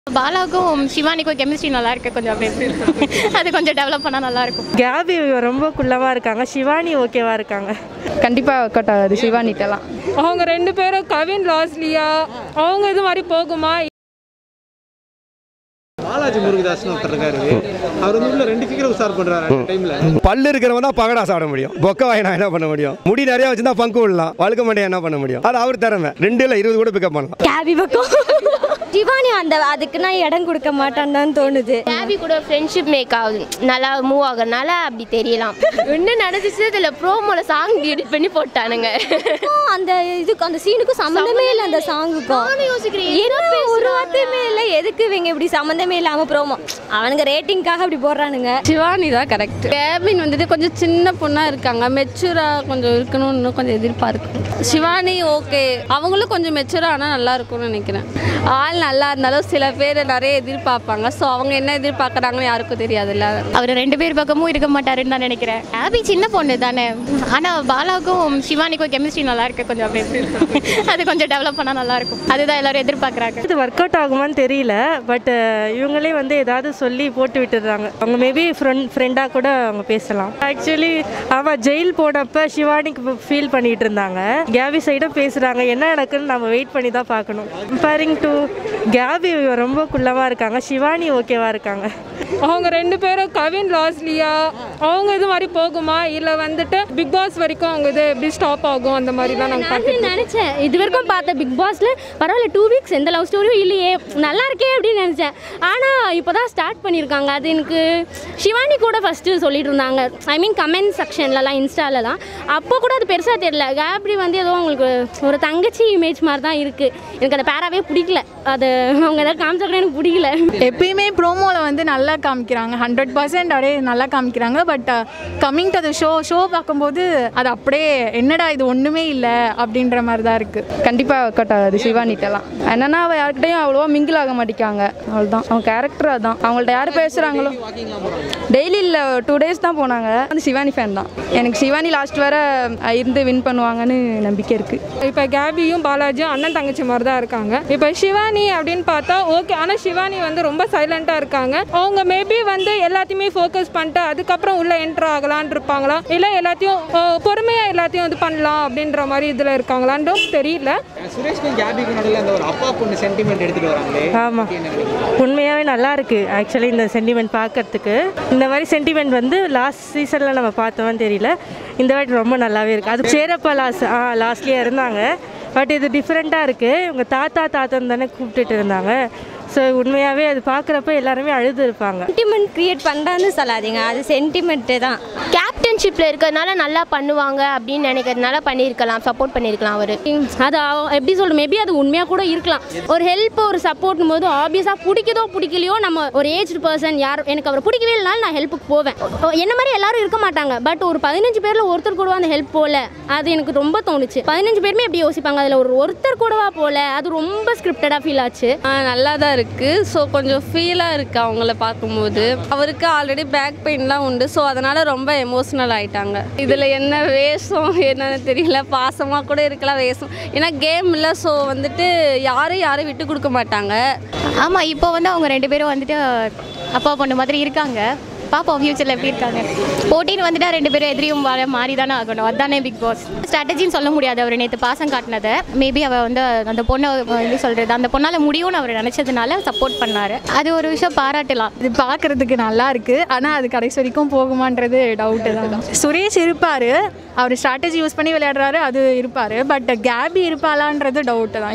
பாலாவுக்கும் சிவானிக்கும் chemistry நல்லா இருக்கு கொஞ்சம் அப்படியே அது கொஞ்சம் டெவலப் பண்ணால் நல்லா இருக்கும் கேபி ரொம்ப குள்ளமாக இருக்காங்க சிவானி ஓகேவா இருக்காங்க கண்டிப்பாக ஒர்க் அவுட் ஆகாது சிவானிட்டெல்லாம் அவங்க ரெண்டு பேரும் கவின் லாஸ்லியா அவங்க இது மாதிரி போகுமா பாலாஜி முருகதாஸ்னு ஒருத்தர் இருக்காரு அவர் வந்து உள்ள ரெண்டு ஃபிகர் உசார் பண்றாரு அந்த டைம்ல பல்லு இருக்கிறவன் தான் பகடா சாப்பிட முடியும் பொக்க வாயினா என்ன பண்ண முடியும் முடி நிறைய வச்சிருந்தா பங்கு விடலாம் வழுக்க மாட்டேன் என்ன பண்ண முடியும் அது அவர் திறமை ரெண்டு இல்லை இருபது கூட பிக்கப் பண்ணலாம் கேபி பக்கம் சிவானி அந்த அதுக்கு நான் இடம் கொடுக்க மாட்டான்னு தான் தோணுது கேபி கூட ஃப்ரெண்ட்ஷிப் மேக் ஆகுது நல்லா மூவ் ஆகுறதுனால அப்படி தெரியலாம் என்ன நடந்துச்சு இதில் ப்ரோமோல சாங் எடிட் பண்ணி போட்டானுங்க அந்த இதுக்கு அந்த சீனுக்கும் சம்மந்தமே இல்லை அந்த சாங்குக்கும் என்ன ஒரு வார்த்தையுமே இல்லை எதுக்கு இவங்க இப்படி சம்மந்தமே இல்லாம ப்ரோமோ அவனுங்க ரேட்டிங்காக அப்படி போடுறானுங்க சிவானி தான் கரெக்ட் கேபின் வந்துட்டு கொஞ்சம் சின்ன பொண்ணாக இருக்காங்க மெச்சூராக கொஞ்சம் இருக்கணும்னு இன்னும் கொஞ்சம் எதிர்பார்க்கும் சிவானி ஓகே அவங்களும் கொஞ்சம் மெச்சூராக ஆனால் நல்லா இருக்கும்னு நினைக்கிறேன் ஆள் நல்லா இருந்தாலும் சில பேர் நிறைய எதிர்பார்ப்பாங்க ஸோ அவங்க என்ன எதிர்பார்க்குறாங்கன்னு யாருக்கும் தெரியாதுல்ல அவர் ரெண்டு பேர் பக்கமும் இருக்க மாட்டாருன்னு நான் நினைக்கிறேன் கேபி சின்ன பொண்ணு தானே ஆனால் பாலாவுக்கும் சிவானிக்கும் கெமிஸ்ட்ரி நல்லா இருக்கு கொஞ்சம் அப்படியே அது கொஞ்சம் டெவலப் பண்ணால் நல்லா இருக்கும் அதுதான் எல்லாரும் எதிர்பார்க்குறாங்க இது ஒர்க் அவுட் ஆகுமான்னு தெரியல பட் இவங்களே வந்து ஏதாவது சொல்லி போட்டு விட்டுடுறாங்க அவங்க மேபி ஃப்ரெண்ட் ஃப்ரெண்டாக கூட அவங்க பேசலாம் ஆக்சுவலி அவள் ஜெயில் போனப்ப சிவானிக்கு ஃபீல் பண்ணிட்டு இருந்தாங்க கேபி சைடும் பேசுகிறாங்க என்ன நடக்குன்னு நம்ம வெயிட் பண்ணி தான் பார்க்கணும் கம்பேரிங் டு கேபி ரொம்ப குள்ளமாக இருக்காங்க சிவானி ஓகேவா இருக்காங்க அவங்க ரெண்டு பேரும் கவின் லாஸ்லியா அவங்க இது மாதிரி போகுமா இல்லை வந்துட்டு பிக் பாஸ் வரைக்கும் அவங்க இது எப்படி ஸ்டாப் ஆகும் அந்த மாதிரிலாம் நாங்கள் பார்த்து நான் நினச்சேன் இது வரைக்கும் பார்த்த பிக் பாஸ்ல பரவாயில்ல டூ வீக்ஸ் எந்த லவ் ஸ்டோரியும் இல்லையே நல்லா இருக்கே அப்படின்னு நினச்சேன் ஆனால் இப்போ தான் ஸ்டார்ட் பண்ணியிருக்காங்க அது எனக்கு சிவானி கூட ஃபஸ்ட்டு சொல்லிட்டு இருந்தாங்க ஐ மீன் கமெண்ட் செக்ஷன்லலாம் இன்ஸ்டாலலாம் அப்போ கூட அது பெருசாக தெரியல கேப்ரி வந்து ஏதோ அவங்களுக்கு ஒரு தங்கச்சி இமேஜ் மாதிரி தான் இருக்குது எனக்கு அந்த பேராவே பிடிக்கல அது அவங்க ஏதாவது காமிச்சா எனக்கு பிடிக்கல எப்பயுமே ப்ரோமோவில் வந்து நல்லா காமிக்கிறாங்க ஹண்ட்ரட் பர்சன்ட் அப்படியே நல்லா காமிக்கிறாங்க but coming to the show show பார்க்கும்போது அது அப்படியே என்னடா இது ஒன்றுமே இல்லை அப்படின்ற மாதிரி தான் இருக்குது கண்டிப்பாக ஒர்க் அவுட் ஆகாது சிவானிட்டெல்லாம் என்னன்னா அவள் யார்கிட்டையும் அவ்வளோவா மிங்கிள் ஆக மாட்டேங்காங்க அவ்வளோதான் அவங்க கேரக்டர் அதான் அவங்கள்ட்ட யார் பேசுகிறாங்களோ டெய்லி இல்லை டூ டேஸ் தான் போனாங்க அந்த சிவானி ஃபேன் தான் எனக்கு சிவானி லாஸ்ட் வர அஹ், இருந்து வின் பண்ணுவாங்கன்னு நம்பிக்கை இருக்குது இப்போ கேபியும் பாலாஜியும் அண்ணன் தங்கச்சி மாதிரி தான் இருக்காங்க இப்போ சிவானி அப்படின்னு பார்த்தா ஓகே ஆனால் சிவானி வந்து ரொம்ப சைலண்ட்டாக இருக்காங்க அவங்க மேபி வந்து எல்லாத்தையுமே ஃபோக்கஸ் பண்ணிட்டு அதுக்கப்புறம் உள்ள என்ட்ரு ஆகலான் இருப்பாங்களா இல்லை எல்லாத்தையும் பொறுமையாக எல்லாத்தையும் இது பண்ணலாம் அப்படின்ற மாதிரி இதில் இருக்காங்களான்றும் தெரியல சுரேஷ்க்கும் கேபிக்கும் நடுவில் அந்த ஒரு அப்பா பொண்ணு சென்டிமெண்ட் எடுத்துட்டு வராங்களே ஆமாம் உண்மையாகவே நல்லா இருக்கு ஆக்சுவலி இந்த சென்டிமெண்ட் பார்க்கறதுக்கு இந்த மாதிரி சென்டிமெண்ட் வந்து லாஸ்ட் சீசனில் நம்ம பார்த்தோம்னு தெரியல இந்த வாட்டி ரொம்ப நல்லாவே இருக்குது அது சேரப்பா லாஸ்ட் ஆ லாஸ்ட்லேயே இருந்தாங்க பட் இது டிஃப்ரெண்ட்டாக இருக்குது இவங்க தாத்தா தாத்தன் தானே கூப்பிட்டுட்டு இருந்தாங்க ஸோ உண்மையாகவே அது பார்க்குறப்ப எல்லாருமே அழுது இருப்பாங்க சென்டிமெண்ட் க்ரியேட் பண்ணுறான்னு சொல்லாதீங்க அது சென்டிமெண்ட்டு தான் கேப்டன்ஷிப்பில் இருக்கிறதுனால நல்லா பண்ணுவாங்க அப்படின்னு நினைக்கிறதுனால பண்ணியிருக்கலாம் சப்போர்ட் பண்ணியிருக்கலாம் அவர் அது அவ- எப்படி சொல்ற மேபி அது உண்மையாக கூட இருக்கலாம் ஒரு ஹெல்ப் ஒரு சப்போர்ட்னும் போது ஆப்வியஸாக பிடிக்குதோ பிடிக்கலையோ நம்ம ஒரு ஏஜ்டு பர்சன் யார் எனக்கு அவர் பிடிக்கவே இல்லைனாலும் நான் ஹெல்ப்புக்கு போவேன் ஓ, என்ன மாதிரி எல்லாரும் இருக்க மாட்டாங்க பட் ஒரு பதினஞ்சு பேரில் ஒருத்தர் கூடவா அந்த ஹெல்ப் போகல அது எனக்கு ரொம்ப தோணுச்சு பதினஞ்சு பேருமே எப்படி யோசிப்பாங்க அதில் ஒரு ஒருத்தர் கூடவா போகல அது ரொம்ப ஸ்கிரிப்டடாக ஃபீல் ஆச்சு நல்லா தான் இருக்குது ஸோ கொஞ்சம் ஃபீலாக இருக்குது அவங்கள பார்க்கும்போது அவருக்கு ஆல்ரெடி பேக் பெயின்லாம் உண்டு ஸோ அதனால் ரொம்ப எமோஷ்னல் ஆயிட்டாங்க இதில் என்ன வேஷம் என்னன்னு தெரியல பாசமாக கூட இருக்கலாம் வேஷம் ஏன்னா கேம் இல்லை ஸோ வந்துட்டு யாரும் யாரும் விட்டு கொடுக்க மாட்டாங்க ஆமாம் இப்போ வந்து அவங்க ரெண்டு பேரும் வந்துட்டு அப்பா பொண்ணு மாதிரி இருக்காங்க பாப்போம் ஃபியூச்சரில் எப்படி இருக்காங்க போட்டின்னு வந்துட்டா ரெண்டு பேரும் எதிரியும் வர மாறி தானே ஆகணும் அதுதானே பிக் பாஸ் ஸ்ட்ராட்டஜின்னு சொல்ல முடியாது அவர் நேற்று பாசம் காட்டினதை மேபி அவள் வந்து அந்த பொண்ணை எப்படி சொல்கிறது அந்த பொண்ணால் முடியும்னு அவர் நினச்சதுனால சப்போர்ட் பண்ணார் அது ஒரு விஷயம் பாராட்டலாம் இது பார்க்கறதுக்கு நல்லா இருக்கு ஆனால் அது கடைசி வரைக்கும் போகுமான்றது டவுட்டு தான் சுரேஷ் இருப்பார் அவர் ஸ்ட்ராட்டஜி யூஸ் பண்ணி விளையாடுறாரு அது இருப்பார் பட் கேபி இருப்பாளான்றது டவுட்டு தான்